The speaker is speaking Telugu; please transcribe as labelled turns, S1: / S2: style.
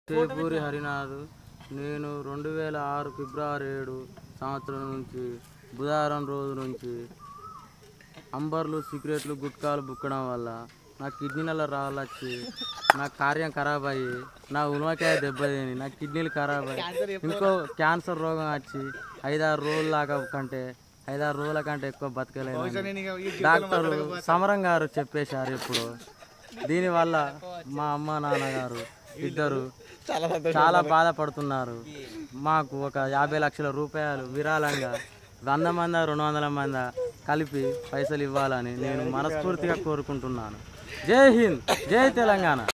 S1: చేపూరి హరినాథ్ నేను రెండు వేల ఆరు ఫిబ్రవరి ఏడు సంవత్సరం నుంచి బుధవారం రోజు నుంచి అంబర్లు సిగరెట్లు గుట్కాలు బుక్కడం వల్ల నా కిడ్నీలలో రాళ్ళు వచ్చి నా కార్యం ఖరాబ్ అయ్యి నా ఉలవకాయ దెబ్బతిని నా కిడ్నీలు ఖరాబ్ అయ్యి ఇంకో క్యాన్సర్ రోగం వచ్చి ఐదారు రోజుల దాకా కంటే ఐదారు రోజుల కంటే ఎక్కువ బతకలేను డాక్టర్ సమరం గారు చెప్పేశారు ఇప్పుడు దీనివల్ల మా అమ్మ నాన్నగారు ఇద్దరు చాలా బాధపడుతున్నారు మాకు ఒక యాభై లక్షల రూపాయలు విరాళంగా వంద మంది రెండు వందల మంది కలిపి పైసలు ఇవ్వాలని నేను మనస్ఫూర్తిగా కోరుకుంటున్నాను జై హింద్ జై తెలంగాణ